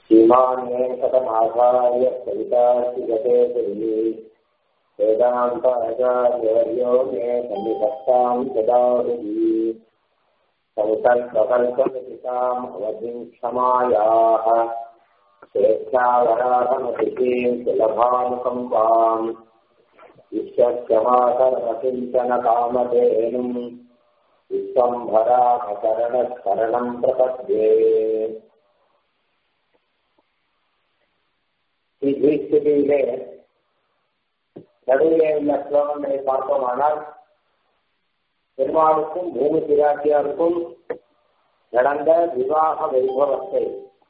श्रीमान् वेङ्कटनाथार्य सवितार्थिगते देवी वेदान्ताचार्यवर्यो मे सन्निधत्तां सदाहुः सङ्कल्पकल्पनिताम् अवधिं क्षमायाः स्वेच्छावराहमतिथीं सुलभानुकम्पाम् विश्वक्षमाकरणचिन्तनकामधेनुम् विश्वम्भरामकरणस्मरणम् प्रपद्ये ஸ்திதியிலே நடுவிலே உள்ள ஸ்லோகங்களை பார்த்தோமானால் பெருமாளுக்கும் பூமி பிராட்டியாருக்கும் நடந்த விவாக வைபவத்தை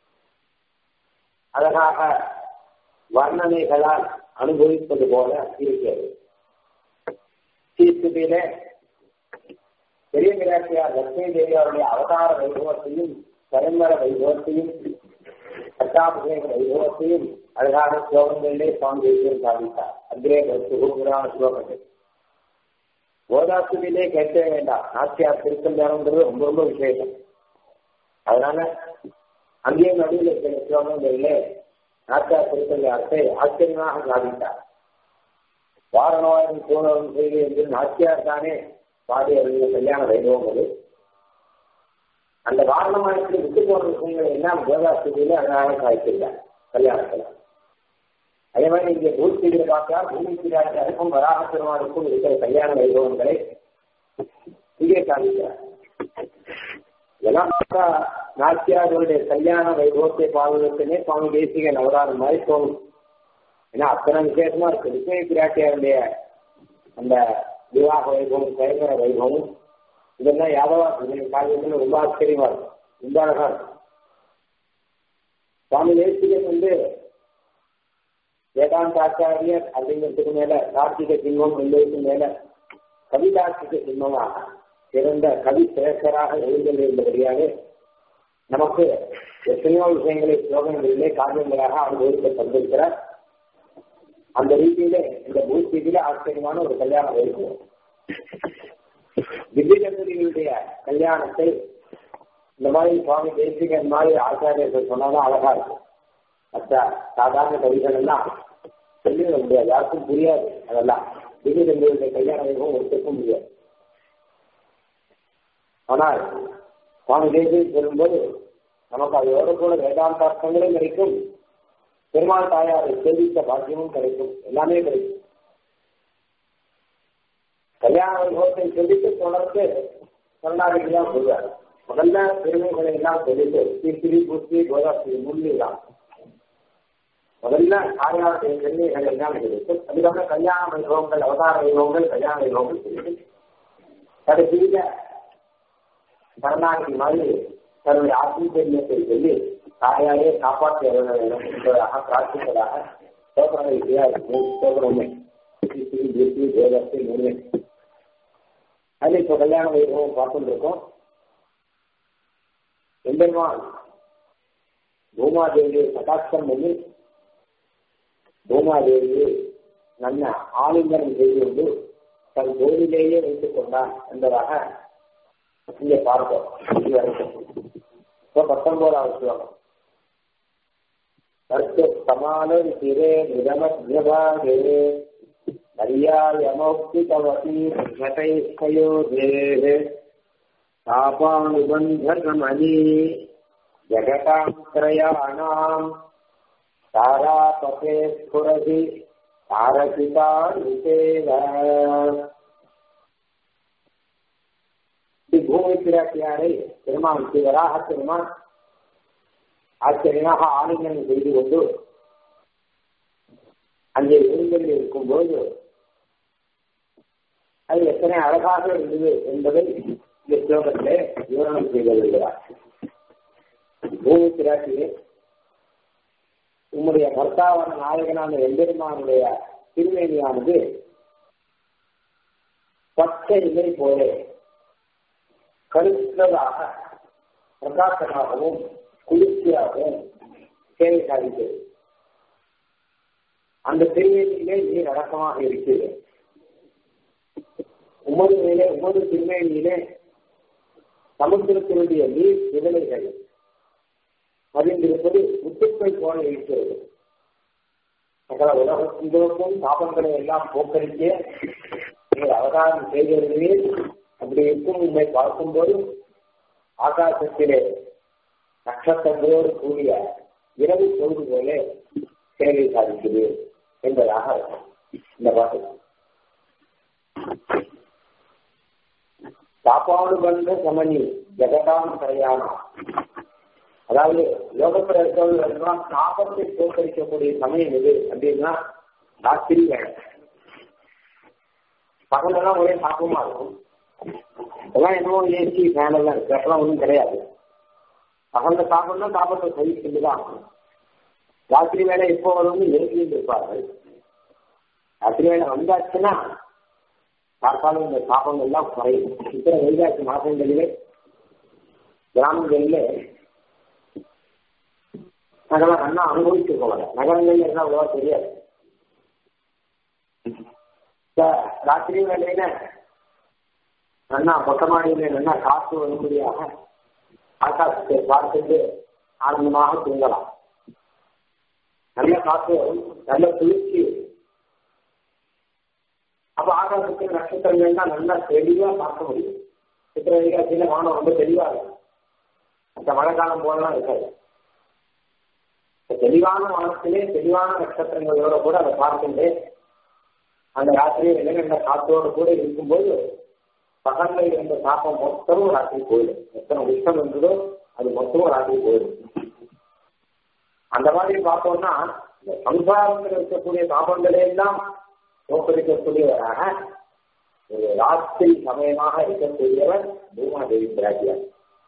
அழகாக வர்ணனைகளால் அனுபவிப்பது போல இருக்கிறது ஸ்ரீஸ்துதியிலே பெரிய பிராட்டியார் லட்சுமி தேவி அவருடைய அவதார வைபவத்தையும் பரம்பர வைபவத்தையும் பட்டாபிஷேக வைபவத்தையும் அழகான ஸ்லோகங்களிலே சுவாமி தேசியம் சாதித்தார் அன்றே சுகுரான ஸ்லோகங்கள் கோதாஸ்துதியிலே கேட்க வேண்டாம் நாச்சியார் திருக்கல்யாணம்ன்றது ரொம்ப ரொம்ப விசேஷம் அதனால அங்கேயும் நடுவில் இருக்கிற ஸ்லோகங்களிலே நாச்சியார் திருக்கல்யாணத்தை ஆச்சரியமாக சாதித்தார் வாரணவாயின் பூனவன் செய்து என்று நாச்சியார் தானே பாடி அறிந்த கல்யாண வைபவம் அது அந்த வாரணமாயத்தில் விட்டு போன விஷயங்கள் எல்லாம் கோதாஸ்துதியில அழகாக சாதிச்சிருக்கார் கல்யாணத்துல அதே மாதிரி இங்கே பூத்தியில பார்த்தா பூமி பிராட்டியாருக்கும் வராக பெருமாளுக்கும் இருக்கிற கல்யாண வைபவங்களை இங்கே காமிக்கிறார் இதெல்லாம் பார்த்தா நாச்சியார்களுடைய கல்யாண வைபவத்தை பாதுகாத்துனே சுவாமி தேசிக நவராதம் மாதிரி தோணும் ஏன்னா அத்தனை விசேஷமா இருக்கு விஜய பிராட்டியாருடைய அந்த விவாக வைபவம் கைகர வைபவம் இதெல்லாம் யாதவா காரியங்கள் ரொம்ப ஆச்சரியமா இருக்கும் ரொம்ப அழகா இருக்கும் சுவாமி தேசிகன் வந்து வேதாந்தாச்சாரியர் அப்படிங்கிறதுக்கு மேல கார்த்திக சிம்மம் என்பதற்கு மேல கவிதார்த்திக சிம்மமாக சிறந்த கவி சிரேஷ்டராக எழுந்திருந்தபடியாக நமக்கு எத்தனையோ விஷயங்களை ஸ்லோகங்களிலே காரியங்களாக அனுபவிக்க தந்திருக்கிறார் அந்த ரீதியிலே இந்த பூத்தியில ஆச்சரியமான ஒரு கல்யாணம் இருக்கும் திவ்ய தம்பதிகளுடைய கல்யாணத்தை இந்த மாதிரி சுவாமி தேசிகன் மாதிரி ஆச்சாரியர்கள் சொன்னாலும் அழகா இருக்கும் மற்ற சாதாரண கவிகள் எல்லாம் சொல்லிட முடியாது யாருக்கும் புரியாது அதெல்லாம் திவ்ய தம்பதிகளுடைய கல்யாண வைபவம் ஒருத்தருக்கும் முடியாது ஆனால் சுவாமி தேசிகன் சொல்லும்போது நமக்கு அதோட கூட வேதாந்தார்த்தங்களும் கிடைக்கும் பெருமாள் தாயாரை சேவித்த பாக்கியமும் கிடைக்கும் எல்லாமே கிடைக்கும் கல்யாண வைபவத்தை சொல்லிட்டு தொடர்ந்து கருணாநிதிதான் சொல்வார் முதல்ல பெருமைகளை எல்லாம் சொல்லிட்டு தீர்த்திரி பூர்த்தி கோதாஸ்திரி முன்னிலாம் முதல்ல தாயாருடைய பெருமைகளை எல்லாம் சொல்லிட்டு அதுக்கப்புறம் கல்யாண வைபவங்கள் அவதார வைபவங்கள் கல்யாண வைபவங்கள் சொல்லிட்டு கடைசியில கருணாநிதி மாதிரி தன்னுடைய ஆசிரியத்தை சொல்லி தாயாரே காப்பாற்றி வர வேண்டும் என்பதாக பிரார்த்திப்பதாக சோதனை சோதனை தேவத்தை முன்னே அது இப்போ கல்யாண வைபவம் பார்த்துட்டு இருக்கோம் எம்பெருமான் பூமாதேவியை கட்டாட்சம் பண்ணி பூமாதேவியை நல்ல ஆலிங்கனம் செய்து கொண்டு தன் கோவிலேயே வைத்துக் கொண்டான் என்பதாக இங்கே பார்ப்போம் இதுவரைக்கும் இப்போ பத்தொன்பதாவது ஸ்லோகம் தர்க்க சமான சிரே நிரமத்யபாகே पर्यायमौक्तिकवती घटैकयोधेः तापानुबन्धकमनी जगतां त्रयाणाम् तारापथे स्फुरति तारकिता विषेव பூமி பிராட்டியாரை பெருமான் சிவராக பெருமான் ஆச்சரியமாக ஆலிங்கனம் செய்து கொண்டு அங்கே எழுந்தல் இருக்கும்போது அது எத்தனை அழகாக இருந்தது என்பதை இந்த ஸ்லோகத்திலே விவரணம் செய்திருக்கிறார் பூமி பிராட்டியே உம்முடைய பர்த்தாவான நாயகனான எம்பெருமானுடைய திருமேனியானது பச்சை இலை போல கருத்ததாக பிரகாசமாகவும் குளிர்ச்சியாகவும் சேவை சாதித்தது அந்த திருமேனியிலே நீர் அடக்கமாக இருக்கிறது உமது மேலே உமது திருமேனியிலே சமுத்திரத்தினுடைய நீர் விதலைகள் பதிந்திருப்பது முத்துக்கள் போல இருக்கிறது சகல உலகத்திற்கும் பாபங்களை எல்லாம் போக்கடிக்க நீங்கள் அவதாரம் செய்கிறீர்களே அப்படி இருக்கும் உண்மை பார்க்கும்போது ஆகாசத்திலே நட்சத்திரங்களோடு கூடிய இரவு பொழுது போல சேவை சாதிக்குது என்பதாக இந்த பாட்டு சாப்பாடு பந்த சமணி ஜெகதாம் சரியானா அதாவது யோகத்தில் இருக்கிறவர்கள் எல்லாம் சாபத்தை தோற்கடிக்கக்கூடிய சமயம் எது அப்படின்னா ராத்திரி வேலை பகலெல்லாம் ஒரே சாப்பமா இருக்கும் எல்லாம் என்னவோ ஏசி ஃபேன் எல்லாம் இருக்கு அப்பெல்லாம் ஒன்றும் கிடையாது பகல்ல சாப்பிடணும் சாப்பிட்டு சகிச்சுட்டு தான் ஆகணும் ராத்திரி வேலை எப்போ வரும்னு ஏசியில் இருப்பார்கள் ராத்திரி வேலை வந்தாச்சுன்னா பார்த்தாலும் இந்த சாபங்கள் எல்லாம் குறையும் இத்தனை வைகாசி மாசங்களிலே கிராமங்களிலே நகரம் அண்ணா அனுபவிச்சு போகல நகரங்கள்ல என்ன அவ்வளவா தெரியாது ராத்திரி வேலையில நல்லா மொட்டை மாடியில நல்லா காற்று வரும்படியாக ஆகாசத்தை பார்த்துட்டு ஆனந்தமாக தூங்கலாம் நல்ல காற்று வரும் நல்ல குளிர்ச்சி அப்ப ஆகாசத்தில் நட்சத்திரங்கள்லாம் நல்லா தெளிவா பார்க்க முடியும் சித்திர வைகாசியில வானம் ரொம்ப தெளிவா இருக்கும் அந்த மழை காலம் போலலாம் இருக்காது தெளிவான வானத்திலே தெளிவான நட்சத்திரங்களோட கூட அதை பார்த்துட்டு அந்த ராத்திரி வெளியில காத்தோடு கூட இருக்கும்போது பகல்ல இருந்த தாக்கம் மொத்தமும் ராத்திரி போயிடும் எத்தனை உஷ்டம் இருந்ததோ அது மொத்தமும் ராத்திரி போயிடும் அந்த மாதிரி பார்த்தோம்னா இந்த சம்சாரத்தில் இருக்கக்கூடிய தாபங்களே எல்லாம் தோற்கடிக்கக்கூடியவராக ஒரு ராத்திரி சமயமாக இருக்கக்கூடியவர் பூமாதேவி பிராட்டியார்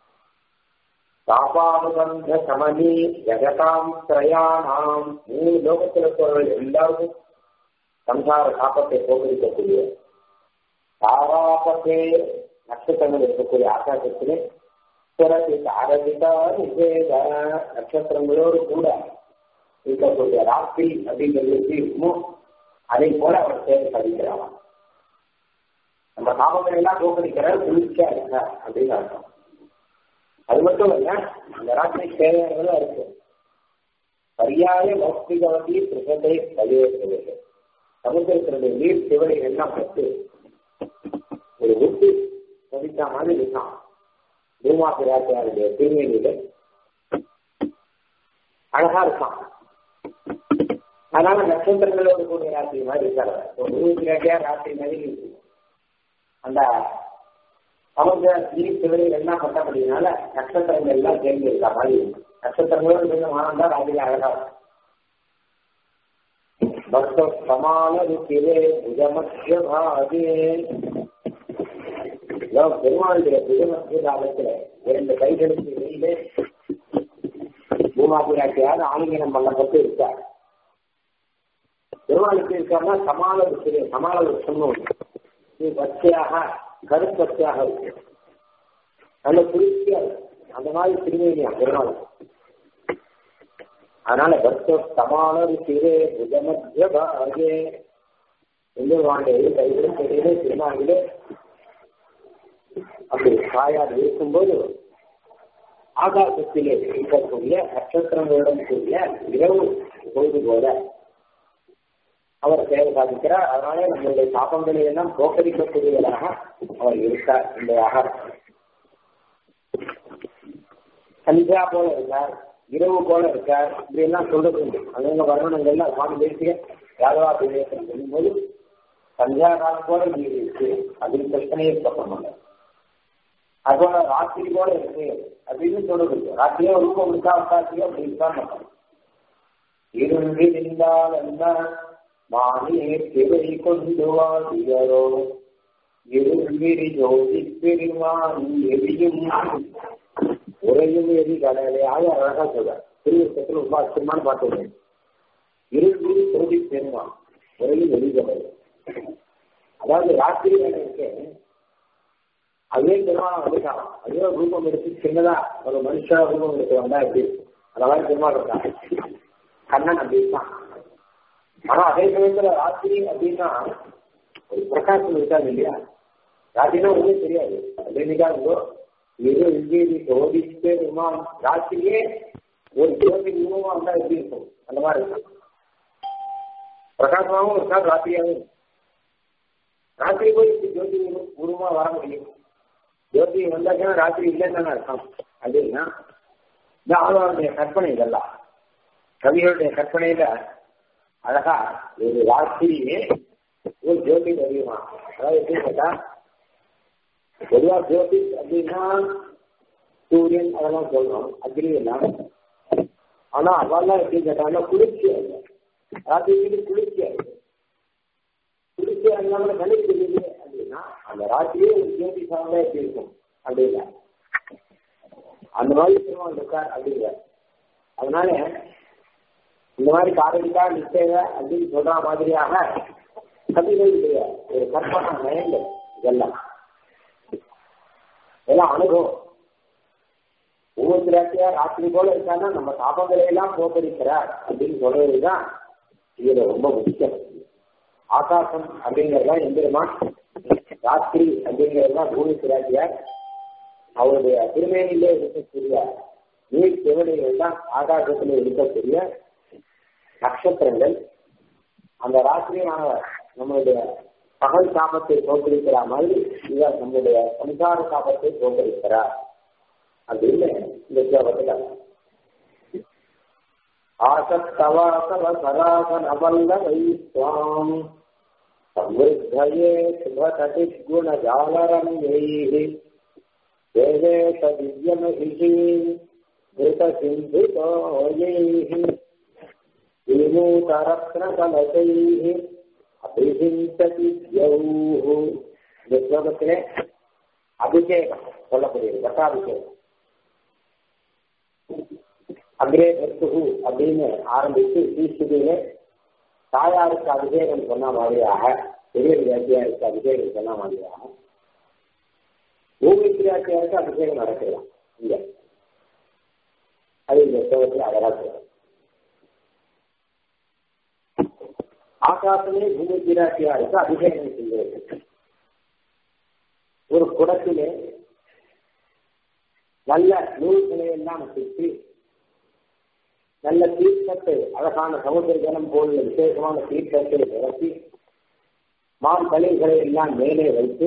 தாபானுபந்த சமனி ஜெகதாம் திரயானாம் மூணு லோகத்தில் இருக்கிறவர்கள் எல்லாருக்கும் சம்சார தாபத்தை தோற்கடிக்கக்கூடிய தாராபத்தே நட்சத்திரங்கள் இருக்கக்கூடிய ஆகாசத்திலே பிறகு அரபிதா நிஷேத நட்சத்திரங்களோடு கூட இருக்கக்கூடிய ராத்திரி அப்படிங்கிறது எப்படி இருக்குமோ அதை போல அவர் சேவை சாதிக்கிறாங்க நம்ம தாபங்களை எல்லாம் தோற்கடிக்கிறார் குளிர்ச்சியா இருக்க அப்படின்னு அர்த்தம் அது மட்டும் இல்ல அந்த ராத்திரி சேவைகளும் இருக்கு பரியாய லௌகிகவதி பிரசத்தை பதிவேற்கிறது சமுத்திரத்தினுடைய நீர் சிவனை எல்லாம் பட்டு ஒரு உப்பு பதித்த மாதிரி இருக்கான் பூமா பிராட்டியாருடைய திருமணியில அழகா இருக்கான் அதனால நட்சத்திரங்களோடு கூடிய ராத்திரி மாதிரி இருக்காரு பூமி பிராட்டியார் ராத்திரி மாதிரி இருக்கு அந்த சமுத்திர நீர் சிவனை எல்லாம் பட்டபடினால நட்சத்திரங்கள் எல்லாம் சேர்ந்து இருக்கா மாதிரி இருக்கு நட்சத்திரங்களோடு கொஞ்சம் ஆனந்தா ராத்திரி அழகா இருக்கும் பக்த சமான ருத்திரே புஜமத்திய பாகே பெருமாளுடைய புஜமத்திய பாகத்துல இரண்டு கைகளுக்கு இடையிலே பூமாபிராட்டியார் ஆலிங்கனம் பண்ணப்பட்டு இருக்கார் பெருமாளுக்கு இருக்காருன்னா சமாள ருத்திரே சமாள ருத்தம்னு இது பச்சையாக கருப்பச்சையாக இருக்கு நல்ல குளிர்ச்சியா இருக்கு அந்த மாதிரி திருமேனியா பெருமாளுக்கு அதனால பக்த சமான ருத்திரே புஜமத்திய பாகே எம்பெருமானுடைய இரு கைகளும் கையிலே திருமாவிலே அப்படி காயாது இருக்கும்போது ஆகாசத்திலே இருக்கக்கூடிய நட்சத்திரங்களுடன் கூடிய இரவு பொழுது போல அவர் சேவை சாதிக்கிறார் அதனாலே நம்மளுடைய பாப்பங்களை எல்லாம் தோக்கடிக்கக்கூடியவராக அவர் இருக்கார் என்பதாக சந்தியா போல இருக்கார் இரவு போல இருக்கார் இப்படி எல்லாம் சொல்றது உண்டு அங்கங்க வர்ணனங்கள்லாம் சுவாமி தேசிய யாதவா பிரதேசம் சொல்லும்போது சந்தியா காலம் போல நீர் இருக்கு அதுக்கு பிரச்சனையே சொல்லணும் அதுபோல ராத்திரி போல இருக்கு அப்படின்னு சொல்றது ராத்திரியே ரூபம் இருக்கா ராத்திரியோ அப்படின்னு தான் நம்ம இருந்தி நின்றால் என்ன மானே திரை கொண்டு வாதியரோ இருவிரி ஜோதி பெருமான் எரியும் உரையும் எரி கடலை ஆக அழகா சொல்ற திருவிழத்தில் ரொம்ப அச்சமான பாட்டு இருவிரி ஜோதி பெருமான் உரையும் எரி கடலை அதாவது ராத்திரி வேலை இருக்கு அதே பெருமாள் வந்துட்டான் அதே ரூபம் எடுத்து சின்னதா ஒரு மனுஷா ரூபம் எடுத்து வந்தா எப்படி அந்த மாதிரி பெருமாள் இருக்கான் கண்ணன் அப்படி இருக்கான் ஆனா அதே சமயத்துல ராத்திரி அப்படின்னா ஒரு பிரகாசம் இருக்காது இல்லையா ராத்திரினா ஒன்றும் தெரியாது அதே நிக்காதோ ஏதோ இங்கே ஜோதிச்சு பெருமான் ராத்திரியே ஒரு ஜோதி ரூபமா வந்தா எப்படி இருக்கும் மாதிரி இருக்கும் பிரகாசமாகவும் இருக்காது ராத்திரியாகவும் ராத்திரி போய் ஜோதி உருவமா வர முடியும் ஜோதி வந்தாச்சுன்னா ராத்திரி இல்லைன்னு தானே அர்த்தம் அப்படின்னா இந்த ஆழ்வாருடைய கற்பனை இதெல்லாம் கவிகளுடைய கற்பனையில அழகா ஒரு ராத்திரியே ஒரு ஜோதி தெரியுமா அதாவது எப்படி கேட்டா பொதுவா ஜோதி அப்படின்னா சூரியன் அதெல்லாம் சொல்லணும் அக்னி எல்லாம் ஆனா அவெல்லாம் எப்படி கேட்டாங்கன்னா குளிர்ச்சியா இல்லை ராத்திரி குளிர்ச்சியா இருக்கு குளிர்ச்சியா இருந்தாலும் கணிப்பு தெரியுது அப்படின்னா அந்த ராத்திரியே ஒரு ஜோதி சாதம் எப்படி இருக்கும் அப்படின்னா அந்த மாதிரி பெருமாள் இருக்கார் அப்படிங்கிற அதனால இந்த மாதிரி காதலிக்கா நிச்சய அப்படின்னு சொல்ற மாதிரியாக கவிதையுடைய ஒரு கற்பனை நயங்கள் இதெல்லாம் எல்லாம் அனுபவம் ஒவ்வொரு திராட்சியா ராத்திரி போல இருக்கான்னா நம்ம தாபங்களை எல்லாம் போக்கடிக்கிறார் அப்படின்னு சொல்றதுதான் இதுல ரொம்ப முக்கியம் ஆகாசம் அப்படிங்கறதுலாம் எந்திரமா ராத்திரி அப்படிங்கறதுலாம் பூமி திராட்சியார் அவருடைய திருமேனிலே இருக்கக்கூடிய நீர் செவடிகள் தான் ஆகாசத்தில் இருக்கக்கூடிய நட்சத்திரங்கள் அந்த ராத்திரியானவர் நம்மளுடைய பகல் சாபத்தை தோற்கடிக்கிற மாதிரி இவர் நம்முடைய சம்சார சாபத்தை தோற்கடிக்கிறார் அப்படின்னு இந்த ஸ்லோகத்துல ஆசத்தவாசவ சராசனவல்ல வைஸ்வாம் சம்ருத்தயே சுபகதிகுணஜாலரம்யைः வேவேத திவ்யமகிஷீம் घृतसिन्धुतोयैः विनूतरत्नकलशैः அபிஹிம்சதி இந்த ஸ்லோகத்திலே அபிஷேகம் சொல்லக்கூடியது வட்டாபிஷேகம் அக்ரே பர்த்துகு அப்படின்னு ஆரம்பித்து ஸ்ரீஸ்துதியிலே தாயாருக்கு அபிஷேகம் சொன்ன மாதிரியாக பெரிய வித்தியாசியாருக்கு அபிஷேகம் சொன்ன மாதிரியாக பூமி வித்தியாசியாருக்கு அபிஷேகம் நடக்கலாம் இங்க அது இந்த ஸ்லோகத்தில் அழகா சொல்றோம் ஆகாசமே பூமி பிராட்டியாருக்கு அபிஷேகம் செய்கிறது ஒரு குடத்திலே நல்ல நூல்களை எல்லாம் சுற்றி நல்ல தீர்த்தத்தை அழகான சமுதிர ஜலம் போல விசேஷமான தீர்த்தத்தை நிரப்பி மான் தலைகளை எல்லாம் மேலே வைத்து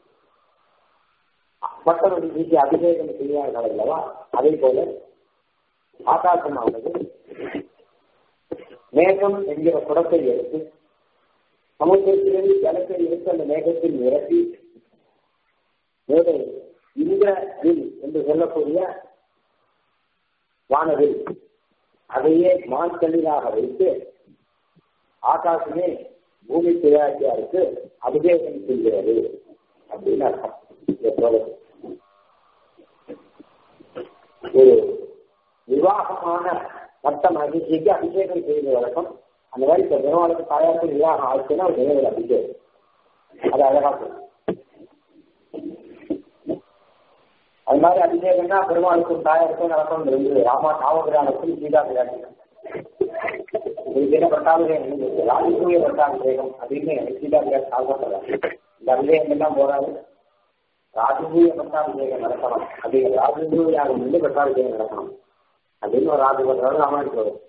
பட்டமணி வீசி அபிஷேகம் செய்வார்கள் அல்லவா அதே போல ஆகாசமானது மேகம் என்கிற குடத்தை எடுத்து சமுத்திரத்திலிருந்து ஜலத்தை எடுத்து அந்த மேகத்தில் நிரப்பி மேலே இந்த வில் என்று சொல்லக்கூடிய வானவில் அதையே மான்கல்லிலாக வைத்து ஆகாசமே பூமி பிராட்டியாருக்கு அபிஷேகம் செய்கிறது அப்படின்னு அர்த்தம் இந்த ஸ்லோகத்தில். ஒரு விவாகமான மற்ற மகிழ்ச்சிக்கு அபிஷேகம் செய்த வழக்கம் அந்த மாதிரி இப்ப பெருமாளுக்கு தாயாருக்கு விவாகம் ஆச்சுன்னா ஒரு நினைவில் அபிஷேகம் அது அழகா சொல்லும் அது மாதிரி அபிஷேகம்னா பெருமாளுக்கும் தாயாருக்கும் நடக்கும் இருந்தது ராமா ராமபிரானுக்கும் சீதா பிராட்டிக்கும் இதுக்கு என்ன பட்டாபிஷேகம் ராஜசூய பட்டாபிஷேகம் அப்படின்னு சீதா பிராட்டி ஆசைப்படுறாங்க இந்த அபிஷேகம் எல்லாம் போறாது ராஜசூய பட்டாபிஷேகம் நடக்கணும் அப்படிங்கிற ராஜசூய யாகம் வந்து பட்டாபிஷேகம் நடக்கணும் அப்படின்னு ஒரு ஆசைப்படுறாரு ராமாயணத்தில் வரும்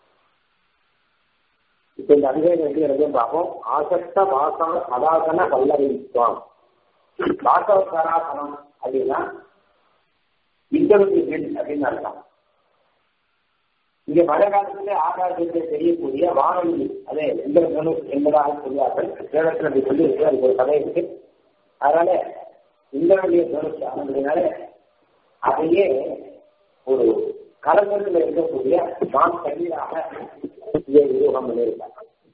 இப்ப இந்த அபிஷேகம் எப்படி நடக்கும் பார்ப்போம் ஆசக்த வாசன சதாசன பல்லவித்வாம் வாசவ சராசனம் அப்படின்னா இந்தவதி வில் அப்படின்னு அர்த்தம் இங்க மழை காலத்திலே ஆகாசத்தில் தெரியக்கூடிய வானொலி அதே எந்த தனுஷ் என்பதாக சொல்வார்கள் கேரளத்தில் அப்படி சொல்லி இருக்கு அதுக்கு ஒரு கதை இருக்கு அதனால இந்திரனுடைய தனுஷ் ஆனதுனால அதையே ஒரு கலங்கத்தில் இருக்கக்கூடிய மான் தண்ணீராக இதை உருவகம் பண்ணியிருக்காங்க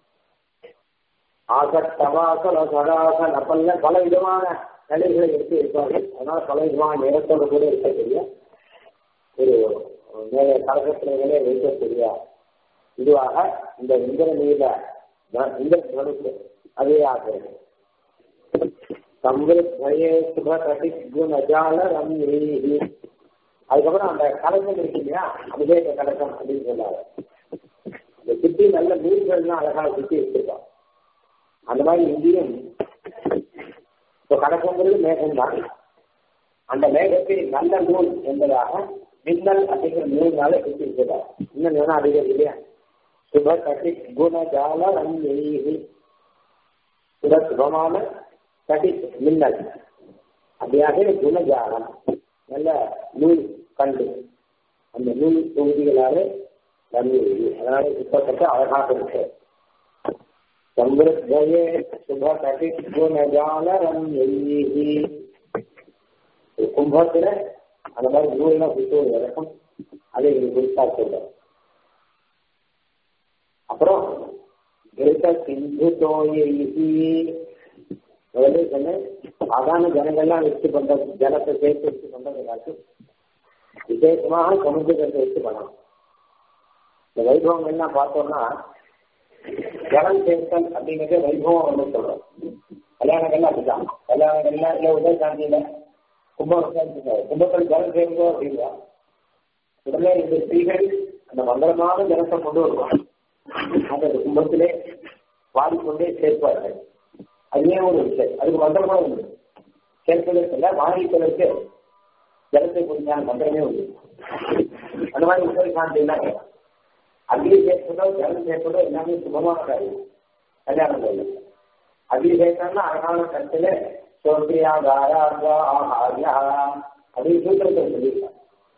ஆசத்தவாசல சதாசன பல்ல பல விதமான கலைகளை எடுத்து இருப்பார்கள் அதனால பல விதமான நேரத்தோடு கூட இருக்கக்கூடிய ஒரு மேலே கலகத்திலே வைக்கக்கூடிய இதுவாக இந்த இந்திர நீல இந்திர தனுக்கு அதே ஆகிறது சம்பிரத்யே சுப கட்டி குணஜால ரம்ரீஹி அதுக்கப்புறம் அந்த கலக்கம் இருக்கு இல்லையா அபிஷேக கலக்கம் அப்படின்னு சொன்னாங்க இந்த சுத்தி நல்ல மீன்கள்லாம் அழகா சுத்தி வச்சிருக்கான் அந்த மாதிரி இங்கேயும் இப்போ கலக்கங்கிறது மேகம் தான் அந்த மேகத்தை நல்ல நூல் என்பதாக மின்னல் அப்படிங்கிற நூல்னால சுத்தி வச்சிருக்காங்க இன்னும் வேணா அதிகம் இல்லையா சுப கட்டி குணஜால ரஞ்செய்தி சுப சுபமான கட்டி மின்னல் அப்படியாக குணஜாலம் நல்ல நூல் கண்டு அந்த நூல் தொகுதிகளாலே ரஞ்செய்தி அதனால இப்பக்கட்ட அழகாக இருக்கு சம்பிரத்தயே சுப கட்டி குணஜால ரஞ்செய்தி கும்பத்துல அந்த மாதிரி நூல்லாம் சுற்று வரைக்கும் அதை குறிப்பா சொல்றேன் அப்புறம் சிந்து தோயி முதல்ல சொன்ன சாதாரண ஜனங்கள்லாம் வச்சு பண்ற ஜலத்தை சேர்த்து வச்சு பண்றது காட்டு விசேஷமாக சமுத்திரத்தை வச்சு பண்ணணும் இந்த வைபவங்கள்லாம் பார்த்தோம்னா ஜலம் சேர்த்தல் அப்படிங்கிறத வைபவம் வந்து சொல்றோம் கல்யாணங்கள்லாம் அப்படிதான் கல்யாணங்கள்லாம் இல்லை உதய சாந்தியில கும்பம் கும்பத்தில் ஜலம் சேர்ந்தோம் அப்படின்னா உடனே இந்த ஸ்திரீகள் அந்த மங்களமான ஜலத்தை கொண்டு வருவாங்க அந்த கும்பத்திலே வாடிக்கொண்டே சேர்ப்பார்கள் அதுவே ஒரு விஷயம் அதுக்கு மந்திரமா உண்டு சேர்ப்பதற்கு இல்லை வாங்கிப்பதற்கு ஜலத்தை குறித்தான மந்திரமே உண்டு அந்த மாதிரி உடல் சாந்தினா அக்னி சேர்ப்பதோ ஜலம் சேர்ப்பதோ எல்லாமே சுபமான காரியம் கல்யாணம் போது அக்னி சேர்த்தான்னா அழகான கருத்துல சோத்ரியா தாரா ஆஹாரியா அப்படின்னு சூத்திரத்தை சொல்லியிருக்காங்க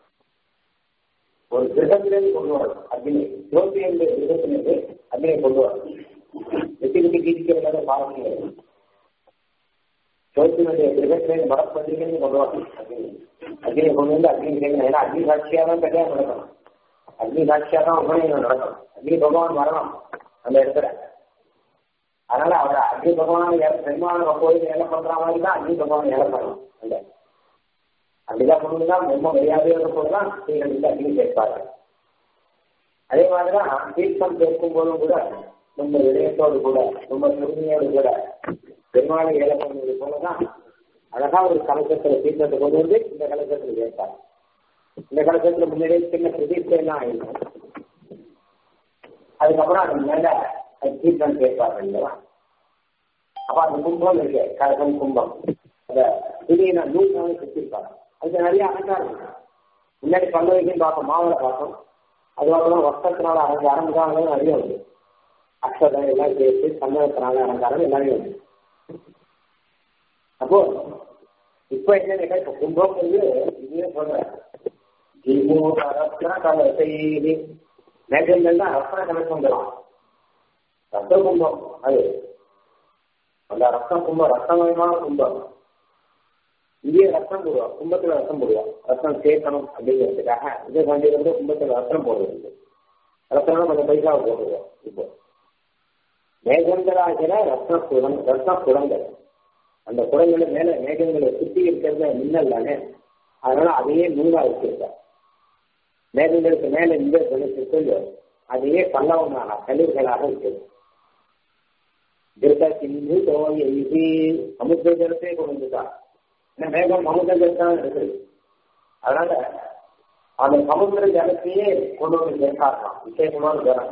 ஒரு கிரகத்திலிருந்து கொண்டு வரணும் அக்னி ஜோதியுடைய கிரகத்திலிருந்து அக்னியை கொண்டு வரணும் வெட்டி வெட்டி கீதிக்கிறத பாருங்க ஜோதியினுடைய கிரகத்திலிருந்து மடப்பள்ளிகளையும் கொண்டு வரணும் அக்னி அக்னியை கொண்டு வந்து அக்னி கேட்கணும் ஏன்னா அக்னி சாட்சியாக தான் கல்யாணம் நடக்கணும் அக்னி சாட்சியாக தான் உபநயனம் நடக்கணும் அக்னி பகவான் வரணும் அந்த இடத்துல அதனால அவர் அக்னி பகவான் பெருமான கோயில் வேலை பண்ற மாதிரி தான் அக்னி பகவான் வேலை பண்ணணும் அந்த அப்படிதான் பொண்ணுதான் ரொம்ப மரியாதையோட போதுதான் நீங்கள் வந்து அக்னி சேர்ப்பார்கள் அதே மாதிரிதான் தீர்த்தம் சேர்க்கும் போதும் கூட ரொம்ப விடயத்தோடு கூட ரொம்ப பெருமையோடு கூட பெருமாளை ஏழை பண்ணுவது போலதான் அழகா ஒரு கலசத்துல தீர்த்தத்தை கொண்டு வந்து இந்த கலசத்துல சேர்ப்பாங்க இந்த கலசத்துல முன்னாடியே சின்ன பிரதிஷ்டை எல்லாம் ஆயிருக்கும் அதுக்கப்புறம் அது மேல தீர்த்தம் சேர்ப்பார்கள் இல்லையா அப்ப அந்த கும்பம் இருக்கு கலசம் கும்பம் அந்த திடீர்னு நூறு சுத்திருப்பாங்க அதுக்கு நிறைய அலங்காரம் இருக்கு முன்னாடி பண்ண வைக்கும் பார்ப்போம் மாவளை பார்ப்போம் அதுக்கப்புறம் வஸ்திரத்தினால அலங்காரம் அலங்காரம் நிறைய உண்டு அக்ஷரம் எல்லாம் சேர்த்து சந்தனத்தினால அலங்காரம் எல்லாமே உண்டு அப்போ இப்ப என்ன இப்ப கும்பம் வந்து இதுவே சொல்றேன் தீபோ ரத்ன கலசை மேகங்கள் தான் ரத்ன கலசம் வந்துடும் ரத்த கும்பம் அது அந்த ரத்த கும்பம் ரத்தமயமான கும்பம் இங்கே ரத்தம் போடுவா கும்பத்துல ரத்தம் போடுவா ரத்தம் சேர்க்கணும் அப்படிங்கிறதுக்காக விஜய் பாண்டிய வந்து கும்பத்துல ரத்தம் போடுவது ரத்தம் கொஞ்சம் பைசா போடுவோம் இப்போ மேகங்களாகிற ரத்ன குடம் ரத்ன குடங்கள் அந்த குடங்களை மேல மேகங்களை சுத்தி இருக்கிறத மின்னல் தானே அதனால அதையே நூலா வச்சிருக்கார் மேகங்களுக்கு மேல இந்த குணத்திற்குள் அதையே பல்லவனாக கல்லூர்களாக இருக்கிறது திருத்த சிந்து தோய் சமுத்திர ஜலத்தை கொண்டு வந்துட்டார் ஏன்னா மேகம் சமுத்திர ஜலத்தான் இருக்குது அதனால அந்த சமுத்திர ஜலத்தையே கொண்டு வந்து சேர்க்காரலாம் விசேஷமான ஜலம்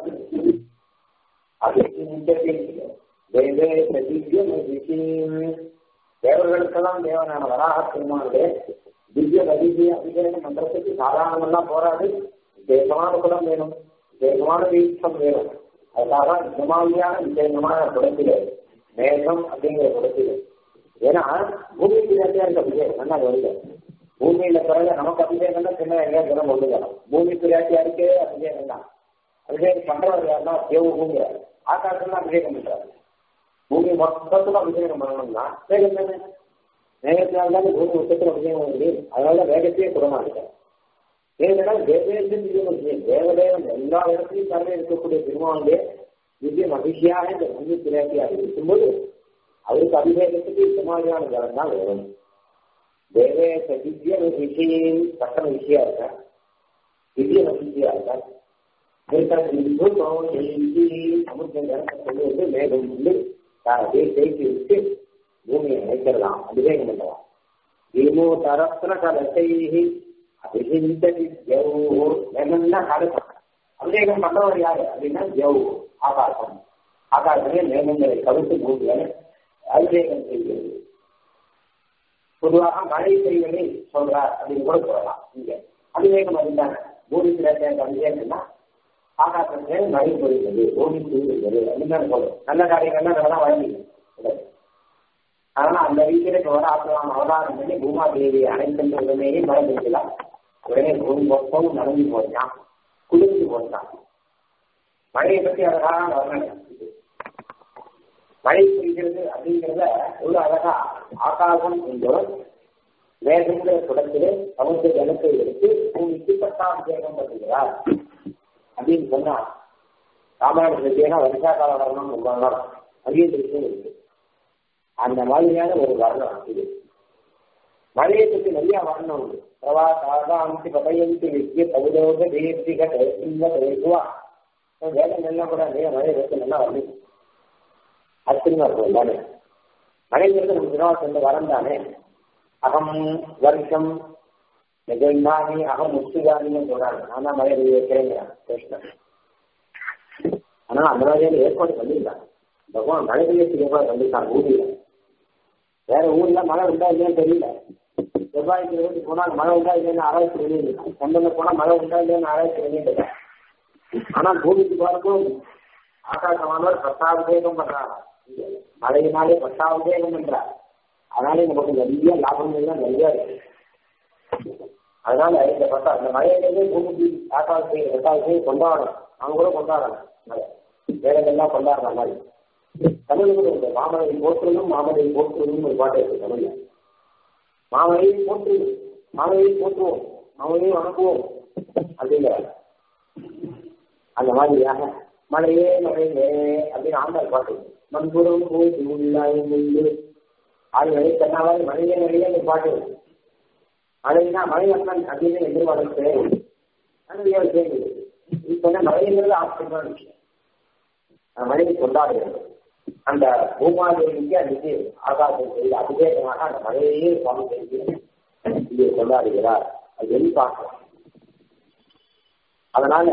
தேவர்களுக்கெல்லாம் தேவனான வராக பெருமானுடைய திவ்ய பதிவிய அபிஷேக மந்திரத்துக்கு சாதாரணமெல்லாம் போராது விசேஷமான குடம் வேணும் விசேஷமான வீட்சம் வேணும் அதுக்காக இந்த மாதிரியான விசேஷமான குடத்திலே மேகம் அப்படிங்கிற குடத்திலே ஏன்னா பூமிக்கு நிறையா இருக்க அபிஷேகம் நல்லா வருது பூமியில பிறகு நமக்கு அபிஷேகம் தான் சின்ன எங்கேயா குணம் கொண்டு வரணும் பூமி பிரியாட்டி அடிக்கே அபிஷேகம் தான் அபிஷேகம் பண்றவர் யாருன்னா தேவ பூமி ஆகாசம் தான் அபிஷேகம் பண்றாரு பூமி மொத்தத்துல அபிஷேகம் பண்ணணும்னா வேகம் தானே வேகத்தினால தான் பூமி மொத்தத்தில் அபிஷேகம் பண்ண முடியும் அதனால வேகத்தையே குறமாட்டேன் ஏன்னா தேவேந்திரன் விஷயம் தேவதேவன் எல்லா இடத்துலையும் தரவே இருக்கக்கூடிய பெருமானுடைய திவ்ய மகிழ்ச்சியாக இந்த பூமி பிராட்டியாக இருக்கும்போது அவருக்கு அபிஷேகத்துக்கு சமாதியான ஜலம் தான் வேணும் தேவேச திவ்ய விஷயம் கட்டண விஷயம் இருக்கா திவ்ய மகிழ்ச்சியா இருக்கா சமுத்திரம் கொண்டு வந்து மேகம் வந்து அப்படியே தேய்ச்சி வச்சு பூமியை நினைக்கலாம் அபிஷேகம் பண்ணலாம் தீமோ தரத்துல கலசை அபிஷேகித்த ஜவு மேகம்னா கலசம் அபிஷேகம் பண்றவர் யாரு அப்படின்னா ஜவு ஆகாசம் ஆகாசமே மேகங்களை கவித்து பூமியை அபிஷேகம் செய்கிறது பொதுவாக மழை செய்வதை சொல்றார் அப்படின்னு கூட சொல்லலாம் இங்க அபிஷேகம் அதுதானே பூமி கிரக அபிஷேகம்னா ஆகாசத்தை மழை பொழிந்தது ஓடி தூங்குகிறது அப்படின்னு தான் சொல்லும் நல்ல காரியங்கள்லாம் அதெல்லாம் வழங்கி அதனால அந்த வீட்டில் இப்போ வர ஆசிரமம் அவதாரம் பண்ணி பூமா தேவியை அனைத்து உடனேயே மழை பெய்யலாம் உடனே ஒரு மொத்தமும் நடந்து போச்சான் குளிர்ந்து போச்சான் மழையை பற்றி அழகான வர்ணனை மழை பெய்கிறது அப்படிங்கிறத ஒரு அழகா ஆகாசம் என்பவர் வேகங்கிற குடத்திலே சமுத்திர ஜலத்தை எடுத்து பூமிக்கு பட்டாபிஷேகம் பண்ணுகிறார் அப்படின்னு சொன்னா ராமாயணத்துக்கு வருஷா கால வர்ணம் ரொம்ப நாள் அதிக விஷயம் இருக்கு அந்த மாதிரியான ஒரு வர்ணம் இது மழையை பற்றி நிறைய வர்ணம் உண்டு பிரவா காதாந்தி பதயந்தி வித்திய பௌதோக தேசிக தேசிங்க தேசுவா வேதங்கள்லாம் கூட நிறைய மழை பற்றி நல்லா வர்ணிக்கும் அர்த்தமா இருக்கும் எல்லாமே மழைங்கிறது நம்ம தினம் சொந்த வரம் தானே அகம் வருஷம் நிகழ்ந்தானே அகம் முஸ்திகானின்னு சொல்றாங்க நான் தான் மழை வைக்கிறேங்கிறான் கிருஷ்ணன் அதனால அந்த மாதிரியான ஏற்பாடு பண்ணியிருக்காங்க பகவான் மழை பெய்யறதுக்கு ஏற்பாடு பண்ணியிருக்காங்க ஊரில் வேற ஊர்ல மழை உண்டா இல்லையான்னு தெரியல செவ்வாய் கிழமைக்கு போனால் மழை உண்டா இல்லைன்னு ஆராய்ச்சி பண்ணியிருக்காங்க சந்தன போனா மழை உண்டா இல்லைன்னு ஆராய்ச்சி பண்ணியிருக்காங்க ஆனா பூமிக்கு பார்க்கும் ஆகாசமானவர் பட்டாபிஷேகம் பண்றாங்க மழையினாலே பட்டாபிஷேகம் பண்றார் அதனால நமக்கு நிறைய லாபங்கள்லாம் நிறைய இருக்கு அதனால இந்த பட்டா இந்த மழையிலேயே பூமிக்கு ஆகாசத்தை பட்டாபிஷேகம் கொண்டாடணும் அவங்க கூட கொண்டாடணும் மழை வேலைகள்லாம் கொண்டாடுற மாதிரி தமிழுக்கு இந்த மாமலை போற்றுவதும் மாமலை போற்றுவதும் ஒரு பாட்டு இருக்கு தமிழ்ல மாமலையை போற்று மாமலையை போற்றுவோம் மாமலையை வணங்குவோம் அப்படிங்கிறாங்க அந்த மாதிரியாக மழையே மழையே அப்படின்னு ஆண்டாள் பாட்டு மண்புறம் போய் உள்ளாய் முள்ளு ஆளுநரை தன்னாவாறு மழையே மழையே அந்த பாட்டு மழைனா மழை வந்தான் அப்படின்னு எதிர்பார்த்து நிறைய விஷயங்கள் இப்ப என்ன மழைங்கிறது ஆச்சரியமான விஷயம் மழையை கொண்டாடுகிறது அந்த பூமாதேவிக்கு அன்னைக்கு ஆகாசம் செய்து அபிஷேகமாக அந்த மழையே சுவாமி செய்து இங்கே கொண்டாடுகிறார் அது வெளி பார்க்கலாம் அதனால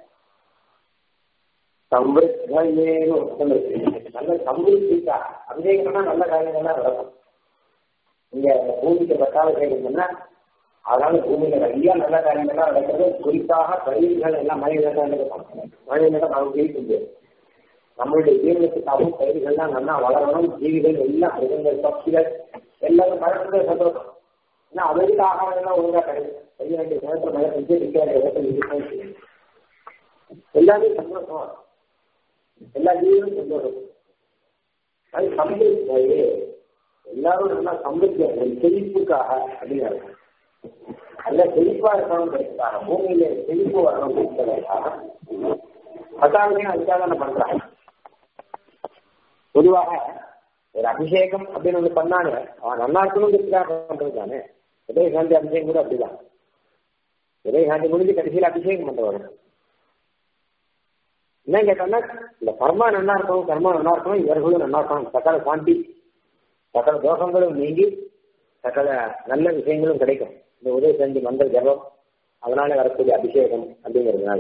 சம்பிருத்தேன்னு நல்ல சம்பிருத்திக்கா அபிஷேகம்னா நல்ல காரியங்கள்லாம் நடக்கும் இங்க பூமிக்கு பட்டாபிஷேகம் சொன்னா அதனால பூமியில நிறைய நல்ல காரியங்கள்லாம் நடக்கிறது குறிப்பாக பயிர்கள் எல்லாம் மழை தான் நடக்கும் மழை நிலம் அவங்க ஜெயிக்க முடியாது நம்மளுடைய ஜீவனத்துக்காகவும் பயிர்கள்லாம் நல்லா வளரணும் ஜீவிகள் எல்லாம் மிருகங்கள் பட்சிகள் எல்லாரும் மழை சந்தோஷம் ஏன்னா அதற்கு ஆகாரம் எல்லாம் ஒழுங்கா கிடைக்கும் செய்ய வேண்டிய நேரத்தில் மழை செஞ்சு நிற்க வேண்டிய இடத்துல இருக்கணும் எல்லாமே சந்தோஷம் எல்லா ஜீவனும் சந்தோஷம் அது சம்பிருத்தி எல்லாரும் நல்லா சம்பிருத்தி செழிப்புக்காக அப்படிங்கிறாங்க நல்ல செழிப்பா இருக்கணுங்கிறதுக்காக பூமியில செழிப்பு வரணுங்கிறதுக்காக பத்தாவதையும் அதுக்காக தானே பண்றாங்க பொதுவாக ஒரு அபிஷேகம் அப்படின்னு ஒண்ணு பண்ணானு அவன் நல்லா இருக்கணுங்கிறதுக்காக பண்றது தானே உதய காந்தி அபிஷேகம் கூட அப்படிதான் உதய காந்தி முடிஞ்சு கடைசியில் அபிஷேகம் பண்றவங்க என்ன கேட்டோம்னா இந்த கர்மா நல்லா இருக்கணும் கர்மா நல்லா இருக்கணும் இவர்களும் நல்லா இருக்கணும் சகல சாந்தி சகல தோஷங்களும் நீங்கி சகல நல்ல விஷயங்களும் கிடைக்கும் இந்த உதய செஞ்சு மந்திர ஜபம் அதனால வரக்கூடிய அபிஷேகம் அப்படிங்கிறதுனால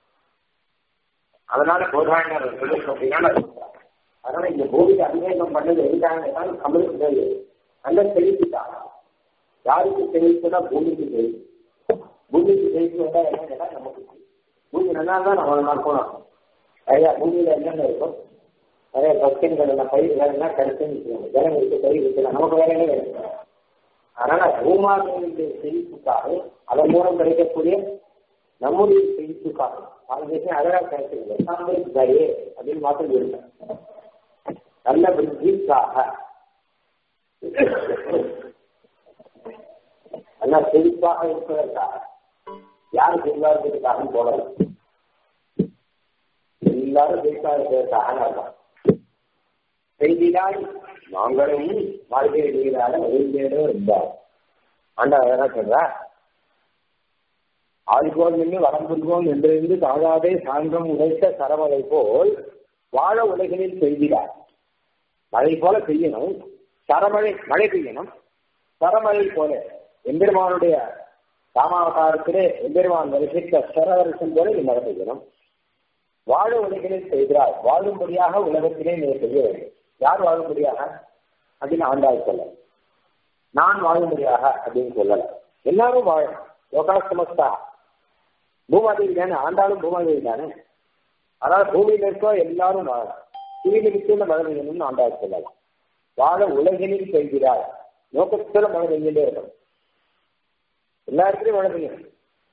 அதனால போதாயனர் அப்படின்னா அதனால இந்த பூமிக்கு அபிஷேகம் பண்ணது எதுக்காக தமிழுக்கு நல்ல செழிப்புதான் யாருக்கு செழிப்புனா பூமிக்கு செழிப்பு பூமிக்கு செழிப்பு வந்தா என்ன கேட்டா நமக்கு பூமி நல்லா தான் நம்ம நல்லா இருக்கணும் நிறைய பூமியில என்னென்ன இருக்கும் நிறைய பக்தன்கள் எல்லாம் பயிர்கள் எல்லாம் கிடைச்சுன்னு ஜலம் இருக்கு பயிர் இருக்கு நமக்கு வேற என்ன இருக்கு அதனால பூமாவினுடைய செழிப்புக்காக அதன் மூலம் கிடைக்கக்கூடிய நம்முடைய செழிப்புக்காக அந்த விஷயம் அழகா கிடைக்கிறது சாம்பல் தயே அப்படின்னு மாற்றம் இருக்கேன் நல்ல விருத்திக்காக நல்லா செழிப்பாக இருப்பதற்காக யார் செழிவா இருக்கிறதுக்காக போடல எல்லாரும் செழிப்பாக இருக்கிறதுக்காக நடக்கும் செய்திடாய் நாங்களும் வாழ்க்கை நீராட உயிர்ந்தேடும் இருந்தார் ஆண்டா அழகா சொல்றா ஆள்போல் நின்று வளம்புல்வோம் என்றிருந்து தாழாதே சான்றம் உடைத்த சரமலை போல் வாழ உலகினில் பெய்கிறார் மழை போல பெய்யணும் சரமழை மழை பெய்யணும் சரமழை போல எம்பெருமானுடைய ராமாவதாரத்திலே எம்பெருமான் வருஷித்த சரவரிசம் போல நீ மழை பெய்யணும் வாழ உலகினில் செய்கிறார் வாழும்படியாக உலகத்திலே நீ செய்ய வேண்டும் யார் வாழும்படியாக அப்படின்னு ஆண்டாள் சொல்ல நான் வாழும்படியாக அப்படின்னு சொல்லல எல்லாரும் வாழும் லோகா சமஸ்தா பூமாதேவி தானே ஆண்டாலும் பூமாதேவி தானே அதனால பூமியில இருக்கோ எல்லாரும் வாழலாம் பூமியில விட்டுள்ள மழை பெய்யணும்னு ஆண்டாள் சொல்லலாம் வாழ உலகினில் பெய்கிறார் நோக்கத்துல மழை பெய்யிலே இருக்கணும் எல்லா இடத்துலயும் மழை பெய்யணும்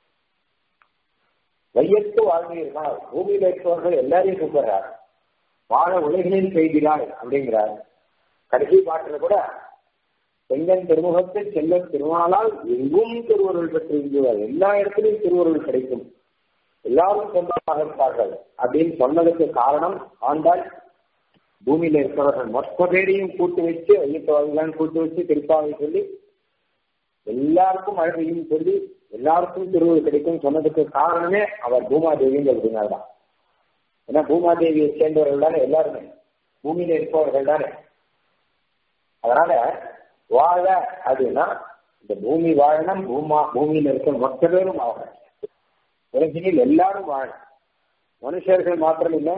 வையத்து வாழ்வீர்கள் பூமியில இருக்கவர்கள் எல்லாரையும் கூப்பிடுறார் வாழ உலகினில் பெய்கிறார் அப்படிங்கிறார் கடைசி பாட்டுல கூட செங்கன் திருமுகத்தில் செல்லும் திருமாலால் எங்கும் திருவருள் பெற்று இருக்கிறார் எல்லா இடத்துலையும் திருவருள் கிடைக்கும் எல்லாரும் சொந்தமாக இருப்பார்கள் அப்படின்னு சொன்னதுக்கு காரணம் ஆண்டாள் பூமியில இருக்கிறவர்கள் மொத்த பேரையும் கூட்டு வச்சு ஐயத்தவர்களாம் கூட்டு வச்சு திருப்பாவை சொல்லி எல்லாருக்கும் மழை பெய்யும் சொல்லி எல்லாருக்கும் திருவுள் கிடைக்கும் சொன்னதுக்கு காரணமே அவர் பூமாதேவிங்கிறதுனால தான் ஏன்னா பூமாதேவியை சேர்ந்தவர்கள் தானே எல்லாருமே பூமியில இருப்பவர்கள் தானே அதனால வாழ அப்படின்னா இந்த பூமி வாழணும் பூமா பூமியில இருக்கிற மொத்த பேரும் வாழணும் உலகினில் எல்லாரும் வாழ மனுஷர்கள் மாத்திரம் இல்லை